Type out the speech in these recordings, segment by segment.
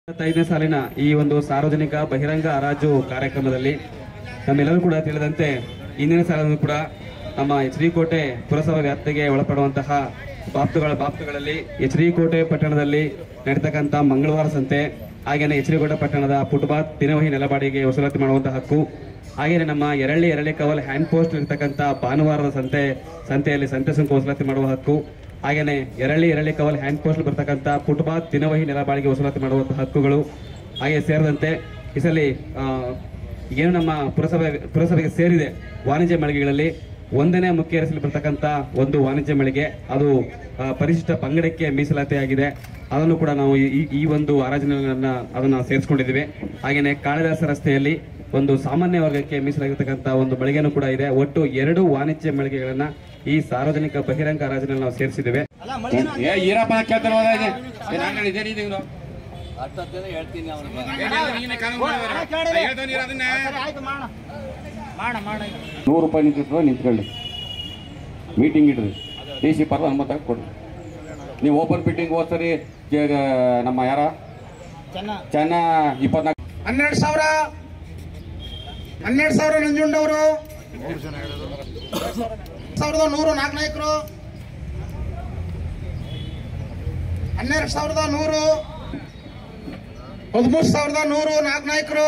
ಐದನೇ ಸಾಲಿನ ಈ ಒಂದು ಸಾರ್ವಜನಿಕ ಬಹಿರಂಗ ಹರಾಜು ಕಾರ್ಯಕ್ರಮದಲ್ಲಿ ನಮ್ಮೆಲ್ಲರೂ ಕೂಡ ತಿಳಿದಂತೆ ಇಂದಿನ ಸಾಲನ್ನು ಕೂಡ ನಮ್ಮ ಎಚ್ ಡಿ ಕೋಟೆ ಪುರಸಭಾ ವ್ಯಾಪ್ತಿಗೆ ಒಳಪಡುವಂತಹ ಬಾಪ್ತುಗಳ ಬಾಪ್ತುಗಳಲ್ಲಿ ಎಚ್ ಡಿ ಕೋಟೆ ಪಟ್ಟಣದಲ್ಲಿ ನಡೀತಕ್ಕಂಥ ಮಂಗಳವಾರ ಸಂತೆ ಹಾಗೇನೆ ಎಚ್ ಡಿ ಕೋಟೆ ಪಟ್ಟಣದ ಫುಟ್ಪಾತ್ ದಿನವಹಿ ನೆಲಬಾಡಿಗೆ ವಸೂಲಾತಿ ಮಾಡುವಂತಹ ಹಕ್ಕು ಹಾಗೇನೆ ನಮ್ಮ ಎರಳ್ಳಿ ಎರಳಿ ಕವಲ್ ಹ್ಯಾಂಡ್ ಪೋಸ್ಟ್ ಇರ್ತಕ್ಕಂಥ ಭಾನುವಾರದ ಸಂತೆ ಸಂತೆಯಲ್ಲಿ ಸಂತೆ ಸುಂಕ ವಸೂಲಾತಿ ಮಾಡುವ ಹಕ್ಕು ಹಾಗೇನೆ ಎರಳ್ಳಿ ಎರಳ್ಳಿ ಕವಲ್ ಹ್ಯಾಂಡ್ ಪೋಸ್ಟ್ ಬರ್ತಕ್ಕಂಥ ಫುಟ್ಪಾತ್ ದಿನವಹಿ ನೆಲಬಾಳಿಗೆ ವಸೂಲಾತಿ ಮಾಡುವಂತಹ ಹಕ್ಕುಗಳು ಹಾಗೆ ಸೇರಿದಂತೆ ಈ ಸಲ ಆ, ಏನು ನಮ್ಮ ಪುರಸಭೆ ಪುರಸಭೆಗೆ ಸೇರಿದೆ ವಾಣಿಜ್ಯ ಮಳಿಗೆಗಳಲ್ಲಿ ಒಂದನೇ ಮುಖ್ಯ ಅರಸಲ್ಲಿ ಬರ್ತಕ್ಕಂಥ ಒಂದು ವಾಣಿಜ್ಯ ಮಳಿಗೆ ಅದು ಆ, ಪರಿಶಿಷ್ಟ ಪಂಗಡಕ್ಕೆ ಮೀಸಲಾತಿಯಾಗಿದೆ ಅದನ್ನು ಕೂಡ ನಾವು ಈ- ಈ- ಈ ಒಂದು ಹರಾಜಿನ ಅದನ್ನು ಸೇರಿಸ್ಕೊಂಡಿದ್ದೀವಿ ಹಾಗೇನೆ ಕಾಳಿದಾಸ ರಸ್ತೆಯಲ್ಲಿ ಒಂದು ಸಾಮಾನ್ಯ ವರ್ಗಕ್ಕೆ ಮೀಸಲಾಗಿರ್ತಕ್ಕಂಥ ಒಂದು ಮಳಿಗೆನೂ ಕೂಡ ಇದೆ ಒಟ್ಟು ಎರಡು ವಾಣಿಜ್ಯ ಮಳಿಗೆಗಳನ್ನ ಈ ಸಾರ್ವಜನಿಕ ಬಹಿರಂಗ ಹರಾಜಿನಲ್ಲಿ ನಾವು ಸೇರಿಸಿದ್ದೇವೆ ಏ ಈರಪ್ಪ ಕೇಳ್ತಾರೆ ಹೋದ ಇದೆ ಏನ್ ಹಂಗಲ್ಲ ಇದೆ ನೀನು ಇವ್ನು? ಅಷ್ಟೊತ್ತೇನೆ ಹೇಳ್ತೀನಿ ಅವ್ರಿಗೆ ಏ, ನೀನು- ನೀನೇ ಕಾನೂನು ಮಾಡಿದವ್ರು. ಆ, ಹೇಳ್ದವ್ನು ನೀನು ಅದನ್ನ. ನೂರು ರೂಪಾಯಿ ನಿಂತಿದ್ರು ನಿಂತ್ಕೊಳ್ಳಿ ಮೀಟಿಂಗ್ ಇಡ್ರಿ ಡಿ ಸಿ ಪರ್ವ ಅನುಮತಿ ಕೊಡ್ರಿ ನೀವು ಓಪನ್ ಮೀಟಿಂಗ್ ಹೋದ್ಸರಿ ಈಗ ನಮ್ಮ ಯಾರ ಚೆನ್ನ ಇಪ್ಪತ್ನಾಲ್ಕು ಹನ್ನೆರಡು ಸಾವಿರ ಹನ್ನೆರಡು ಸಾವಿರ ನಂಜುಂಡವರು ಸಾವಿರದ ನೂರು ನಾಲ್ಕು ನಾಯಕರು ಹನ್ನೆರಡು ಸಾವಿರದ ನೂರು ಹದಿಮೂರು ಸಾವಿರದ ನೂರು ನಾಲ್ಕು ನಾಯಕರು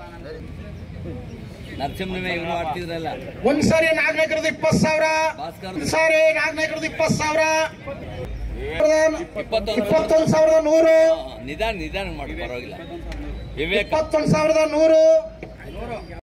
ನರಸಿಂಹನಿಗೆ ಇವನು ಆಡ್ತಿದ್ರಲ್ಲ ಒಂದ್ ಸಾರಿ ನಾಲ್ಕು ನಾಯಕರದ್ದು ಇಪ್ಪತ್ತು ಸಾವಿರ ಭಾಸ್ಕರ್ ಒಂದ್ ಸಾರಿ ನಾಲ್ಕು ನಾಯಕರದ್ದು ಇಪ್ಪತ್ತು ಸಾವಿರ ಇಪ್ಪತ್ತೊಂದು ಇಪ್ಪತ್ತೊಂದು ಸಾವಿರದ ನೂರು ನಿಧಾನ ನಿಧಾನ ಮಾಡಿ ಪರವಾಗಿಲ್ಲ ವಿವೇಕ್ ಇಪ್ಪತ್ತೊಂದು ಸಾವಿರದ ನೂರು